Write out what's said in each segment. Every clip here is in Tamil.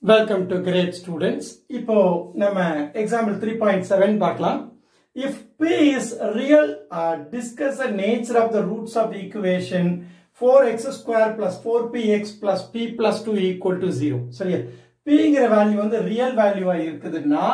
வெல்கம் டு கிரேட் ஸ்டூடெண்ட்ஸ் இப்போ நம்ம எக்ஸாம்பிள் த்ரீ பாயிண்ட் செவன் பார்க்கலாம் if p is real discuss the nature of the roots of equation four x square plus four p x plus p plus two equal to zero சரியா பிங்கிற வேல்யூ வந்து ரியல் வேல்யூவா இருக்குதுன்னா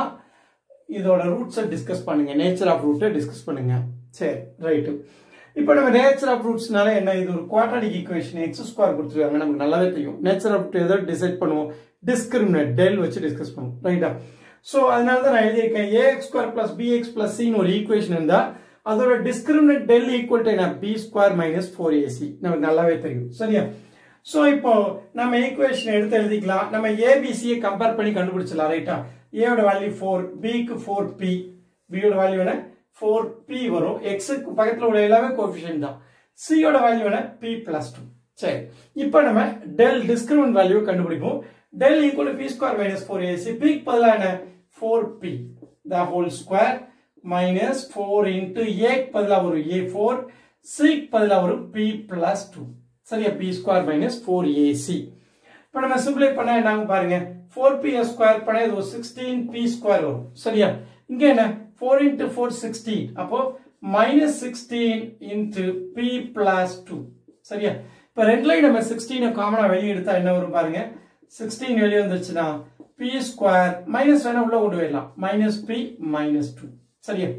இதோட ரூட்ஸை டிஸ்கஸ் பண்ணுங்க நேச்சர் ஆஃப் ரூட்டை டிஸ்கஸ் பண்ணுங்க சரி ரைட்டு இப்போ நம்ம நேச்சர் ஆஃப் ரூட்ஸ்னால என்ன இது ஒரு குவாட்ராடிக் ஈக்குவேஷன் எக்ஸ் ஸ்கொயர் கொடுத்துருக்காங்க நமக்கு நல்லாவே தெரியும் நேச்சர் ஆஃப் ரூட் எதோ டிசைட் பண்ணுவோம் டிஸ்கிரிமினேட் டெல் வச்சு டிஸ்கஸ் பண்ணுவோம் ரைட்டா ஸோ அதனால தான் நான் எழுதியிருக்கேன் a x square plus b x plus சின்னு ஒரு ஈக்குவேஷன் இருந்தா அதோட டிஸ்கிரிமினேட் டெல் ஈக்குவல் டு என்ன b square minus four a c நமக்கு நல்லாவே தெரியும் சரியா ஸோ இப்போ நம்ம ஈக்குவேஷன் எடுத்து எழுதிக்கலாம் நம்ம ஏபிசியை கம்பேர் பண்ணி கண்டுபிடிச்சலாம் ரைட்டா ஏயோட வேல்யூ ஃபோர் பிக்கு ஃபோர் பி பியோட வேல்யூ என்ன ஃபோர் பி வரும் எக்ஸுக்கு பக்கத்தில் உள்ள எல்லாமே கோஃபிஷியன் தான் சியோட வேல்யூ என்ன பி பிளஸ் டூ சரி இப்போ நம்ம டெல் டிஸ்கிரிமினன்ட் வேல்யூ கண்டுபிடிப்போம் del equal b square minus four a c பிக்கு பதிலாக என்ன four p the whole square minus four into ஏக்கு பதிலாக ஒரு ஏ ஃபோர் சிக்கு பதிலாக ஒரு பி பிளஸ் டூ சரியா b square minus four a c இப்போ நம்ம சிம்பிளை பண்ண என்னங்க பாருங்க ஃபோர் பி ஸ்கொயர் பண்ண இது ஒரு சிக்ஸ்டீன் பி ஸ்கொயர் வரும் சரியா இங்க என்ன ஃபோர் இன்ட்டு ஃபோர் சிக்ஸ்டீன் அப்போ minus sixteen into p plus two சரியா இப்போ ரெண்டுலையும் நம்ம சிக்ஸ்டீனை காமனாக வெளியே எடுத்தா என்ன வரும் பாருங்க சிக்ஸ்டீன் வெளியே வந்துச்சுன்னா பி ஸ்கொயர் மைனஸ் வேணா உள்ள கொண்டு போயிடலாம் மைனஸ் பி மைனஸ் டூ சரியா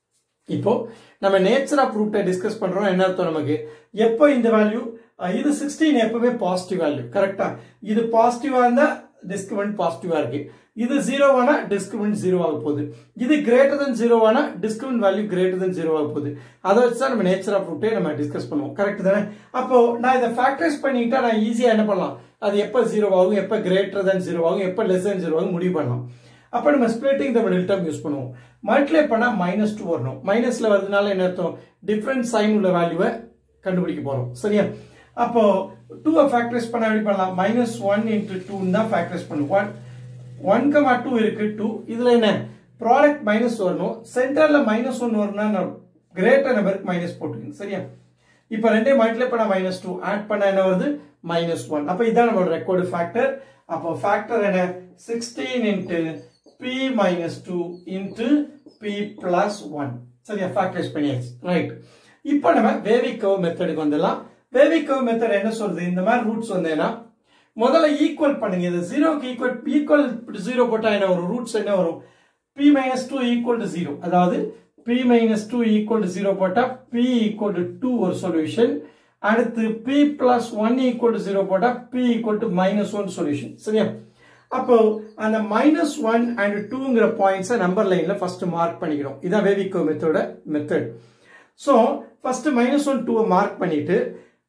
இப்போ நம்ம நேச்சர் ஆஃப் ரூட்டை டிஸ்கஸ் பண்றோம் என்ன அர்த்தம் நமக்கு எப்போ இந்த வேல்யூ இது சிக்ஸ்டீன் எப்பவுமே பாசிட்டிவ் வேல்யூ கரெக்டா இது பாசிட்டிவா இருந்தா டிஸ்கிரிமெண்ட் பாசிட்டிவா இருக்கு இது ஜீரோவானா டிஸ்கிரிமெண்ட் ஜீரோ ஆக போகுது இது கிரேட்டர் தன் ஜீரோவானா discriminant value greater than zero ஆக போகுது அதை வச்சு தான் நம்ம நேச்சர் ஆஃப் ரூட்டே நம்ம டிஸ்கஸ் பண்ணுவோம் கரெக்ட் தானே அப்போ நான் இதை ஃபேக்டரைஸ் பண்ணிக்கிட்டா நான் ஈஸியா என்ன பண்ணலாம் அது எப்போ ஜீரோ ஆகும் எப்போ கிரேட்டர் தன் ஜீரோ ஆகும் எப்போ லெஸ் தன் ஜீரோ ஆகும் முடிவு பண்ணலாம் அப்போ நம்ம splitting the middle term use பண்ணுவோம் மல்டிப்ளை பண்ணா மைனஸ் டூ வரணும் மைனஸ்ல வரதுனால என்ன அர்த்தம் டிஃப்ரெண்ட் சைன் உள்ள வேல்யூவை கண்டுபிடிக்க போறோம் சரியா அப்போ டூவை ஃபேக்டரைஸ் பண்ண எப்படி பண்ணலாம் மைனஸ் ஒன் இன்ட்டு டூன்னு தான் ஃபேக்டரைஸ் பண்ணுவோம் ஒன் ஒன் கமா டூ இருக்கு டூ இதுல என்ன ப்ராடக்ட் மைனஸ் வரணும் சென்டர்ல மைனஸ் ஒன் வரணும்னா கிரேட்டர் நம்பருக்கு மைனஸ் போட்டுருங்க சரியா இப்போ ரெண்டே மல்டிப்ளை பண்ண மைனஸ் டூ ஆட் பண்ண என்ன வருது மைனஸ் ஒன் அப்போ இதான் நம்மளோட ரெக்கார்டு ஃபேக்டர் அப்போ ஃபேக்டர் என்ன sixteen into p minus two into p plus one சரியா ஃபேக்டரைஸ் பண்ணியாச்சு ரைட் இப்போ நம்ம வேவி கவ் மெத்தடுக்கு வந்துடலாம் வேவி கவ் மெத்தட் என்ன சொல்றது இந்த மாதிரி ரூட்ஸ் வந்தேன்னா முதல்ல ஈக்குவல் பண்ணுங்க இது ஜீரோக்கு ஈக்குவல் ஈக்குவல் ஜீரோ போட்டா என்ன வரும் ரூட்ஸ் என்ன வரும் p minus two equal to zero அதாவது p minus two equal to zero போட்டா பி ஈக்குவல் டு டூ ஒரு சொல்யூஷன் அடுத்து p plus one equal to zero போட்டா p equal to minus one solution சரியா அப்போ அந்த மைனஸ் ஒன் அண்ட் டூங்கிற பாயிண்ட்ஸை நம்பர் லைன்ல ஃபர்ஸ்ட் மார்க் பண்ணிக்கிறோம் இதான் வேவிகோ மெத்தோட method so first minus one டூவை மார்க் பண்ணிட்டு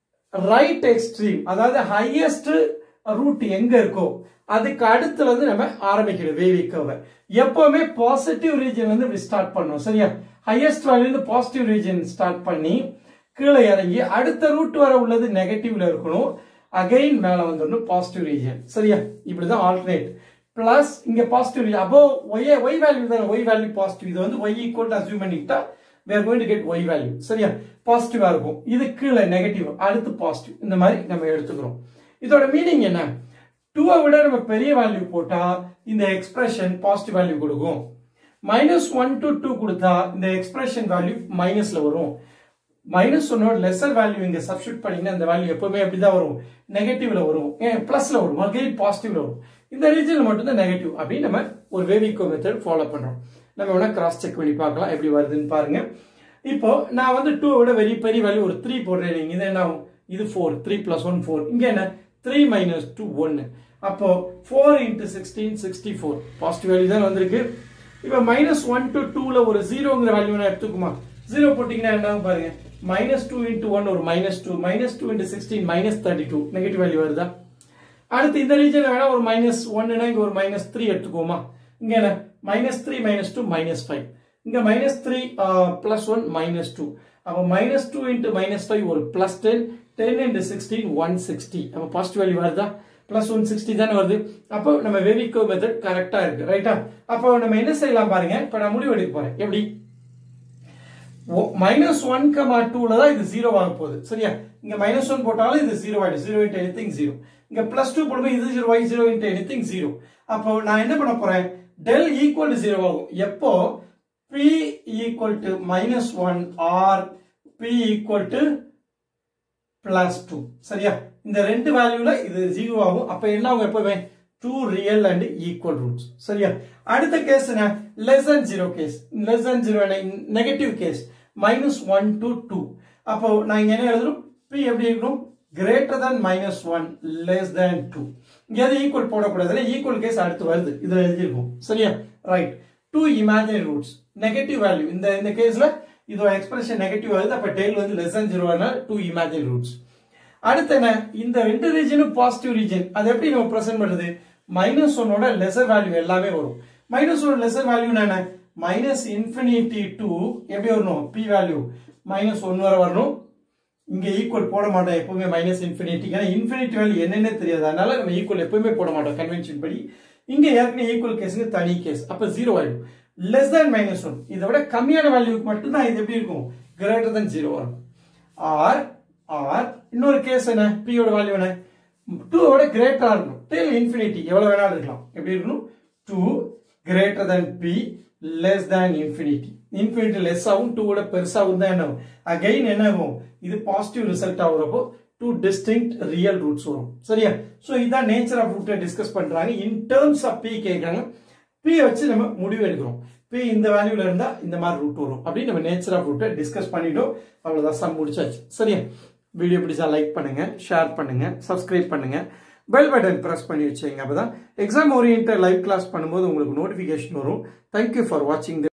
ரைட் எக்ஸ்ட்ரீம் அதாவது ஹையஸ்ட் ரூட் எங்க இருக்கோ அதுக்கு அடுத்துல இருந்து நம்ம ஆரம்பிக்கணும் வேவிக்கோவை எப்பவுமே பாசிட்டிவ் ரீஜன் வந்து இப்படி ஸ்டார்ட் பண்ணணும் சரியா ஹையஸ்ட் வேல்யூ இருந்து பாசிட்டிவ் ரீஜன் ஸ்டார்ட் பண்ணி கீழே இறங்கி அடுத்த ரூட் வர உள்ளது நெகட்டிவ்ல இருக்கணும் அகைன் மேல வந்துடணும் பாசிட்டிவ் ரீஜன் சரியா இப்படிதான் ஆல்டர்னேட் பிளஸ் இங்க பாசிட்டிவ் ரீஜன் அப்போ ஒய் ஒய் வேல்யூ தானே ஒய் வேல்யூ பாசிட்டிவ் இது வந்து ஒய் ஈக்குவல் அசியூம் பண்ணிக்கிட்டா we are going to get y value சரியா பாசிட்டிவா இருக்கும் இது கீழே நெகட்டிவ் அடுத்து பாசிட்டிவ் இந்த மாதிரி நம்ம எடுத்துக்கிறோம் இதோட மீனிங் என்ன டூவை விட நம்ம பெரிய வேல்யூ போட்டா இந்த எக்ஸ்பிரஷன் பாசிட்டிவ் வேல்யூ கொடுக்கும் மைனஸ் ஒன் டு டூ கொடுத்தா இந்த எக்ஸ்பிரஷன் வேல்யூ மைனஸ்ல வரும் மைனஸ் ஒன்னோட லெசர் வேல்யூ இங்க சப்ஸ்டியூட் பண்ணீங்கன்னா இந்த வேல்யூ எப்பவுமே அப்படிதான் வரும் நெகட்டிவ்ல வரும் பிளஸ்ல வரும் அகைன் பாசிட்டிவ்ல வரும் இந்த ரீஜன்ல மட்டும் தான் நெகட்டிவ் அப்படின்னு நம்ம ஒரு வேவிகோ மெத்தட் ஃபாலோ பண்றோம் நம்ம வேணா கிராஸ் செக் பண்ணி பார்க்கலாம் எப்படி வருதுன்னு பாருங்க இப்போ நான் வந்து டூ விட வெரி பெரிய வேல்யூ ஒரு த்ரீ போடுறேன் நீங்க இது என்ன ஆகும் இது four three plus one four இங்க என்ன த்ரீ மைனஸ் டூ ஒன்னு அப்போ four into sixteen sixty four positive value தான் வந்திருக்கு இப்போ மைனஸ் ஒன் டு டூல ஒரு ஜீரோங்கிற வேல்யூ நான் எடுத்துக்குமா ஜீரோ போட்டீங்கன்னா என்ன பாருங்க மைனஸ் டூ இன்ட்டு ஒன் ஒரு minus two minus two into sixteen minus thirty two negative value வருதா அடுத்து இந்த ரீஜன்ல வேணா ஒரு மைனஸ் ஒன்னுனா இங்க ஒரு மைனஸ் த்ரீ எடுத்துக்கோமா இங்க என்ன minus three minus two minus five இங்க minus three plus one minus two அப்போ minus two into minus five ஒரு plus ten ten into sixteen one sixty அப்போ பாசிட்டிவ் வேல்யூ வருதா பிளஸ் ஒன் சிக்ஸ்டி தானே வருது அப்போ நம்ம வெவிகோ மெத்தட் கரெக்டா இருக்கு ரைட்டா அப்போ நம்ம என்ன செய்யலாம் பாருங்க இப்போ நான் முடிவு எடுக்க போறேன் எப்படி மைனஸ் ஒன் கமா டூல தான் இது ஜீரோ ஆக போகுது சரியா இங்க மைனஸ் ஒன் போட்டாலும் இது ஜீரோ ஆயிடும் zero into anything zero இங்க பிளஸ் டூ போடும்போது இது zero y zero into anything zero அப்போ நான் என்ன பண்ண போறேன் டெல் ஈக்குவல் டு ஜீரோ ஆகும் எப்போ p equal to minus one or p equal to plus two சரியா இந்த ரெண்டு வேல்யூல இது ஜீரோ ஆகும் அப்ப என்ன ஆகும் எப்பவுமே two real and equal roots சரியா அடுத்த கேஸ் என்ன less than zero case less than zero negative case minus one to two அப்போ நான் இங்க என்ன எழுதணும் பி எப்படி இருக்கணும் greater than minus one less than two இங்க எது ஈக்குவல் போடக்கூடாது ஈக்குவல் கேஸ் அடுத்து வருது இதுல எழுதியிருக்கும் சரியா right two imaginary roots negative value இந்த இந்த கேஸ்ல இதோட எக்ஸ்பிரஷன் நெகட்டிவ் வருது அப்ப டெய்ல் வந்து less than zero two imaginary roots அடுத்து என்ன இந்த ரெண்டு ரீஜனும் பாசிட்டிவ் ரீஜன் அது எப்படி நம்ம ப்ரெசென்ட் பண்ணுது மைனஸ் ஒன்னோட லெசர் வேல்யூ எல்லாமே வரும் மைனஸ் ஒன் லெசர் வேல்யூ என்ன மைனஸ் இன்ஃபினிட்டி டூ எப்படி வரணும் பி வேல்யூ மைனஸ் ஒன் வரை வரணும் இங்க ஈக்குவல் போட மாட்டோம் எப்பவுமே மைனஸ் இன்ஃபினிட்டி ஏன்னா இன்ஃபினிட்டி வேல்யூ என்னன்னே தெரியாது அதனால நம்ம ஈக்குவல் எப்பவுமே போட மாட்டோம் கன்வென்ஷன் படி இங்க ஏற்கனவே ஈக்குவல் கேஸுக்கு தனி கேஸ் அப்ப ஜீரோ ஆயிடும் லெஸ் தேன் மைனஸ் ஒன் இதை விட கம்மியான வேல்யூக்கு மட்டும்தான் இது எப்படி இருக்கும் கிரேட்டர் than ஜீரோ வரும் ஆர் ஆர் இன்னொரு கேஸ் என்ன p யோட வேல்யூ என்ன டூ விட கிரேட்டரா இருக்கணும் டில் இன்ஃபினிட்டி எவ்வளவு வேணாலும் இருக்கலாம் எப்படி இருக்கணும் two greater than p less than infinity infinity less ஆகும் டூ விட பெருசாகும் தான் என்ன ஆகும் அகைன் என்ன ஆகும் இது பாசிட்டிவ் ரிசல்ட் ஆகுறப்போ டூ டிஸ்டிங்க்ட் ரியல் ரூட்ஸ் வரும் சரியா சோ இதான் நேச்சர் ஆஃப் ரூட்டை டிஸ்கஸ் பண்றாங்க இன் டேர்ம்ஸ் ஆஃப் பி கேட்கறாங்க பி வச்சு நம்ம முடிவு எடுக்கிறோம் பி இந்த வேல்யூல இருந்தா இந்த மாதிரி ரூட் வரும் அப்படின்னு நம்ம நேச்சர் ஆஃப் ரூட்டை டிஸ்கஸ் பண்ணிட்டோம் அவ்வளவுதான் சம் முடிச்சாச்சு சரியா வீடியோ பிடிச்சா லைக் பண்ணுங்க ஷேர் பண்ணுங்க சப்ஸ்கிரைப் பண்ணுங்க பெல் பட்டன் பிரஸ் பண்ணி வச்சுங்க அப்பதான் எக்ஸாம் ஓரியன்ட் லைவ் கிளாஸ் பண்ணும்போது உங்களுக்கு நோட்டிபிகேஷன் வரும் தேங்க்யூ ஃபார் வாட்சிங்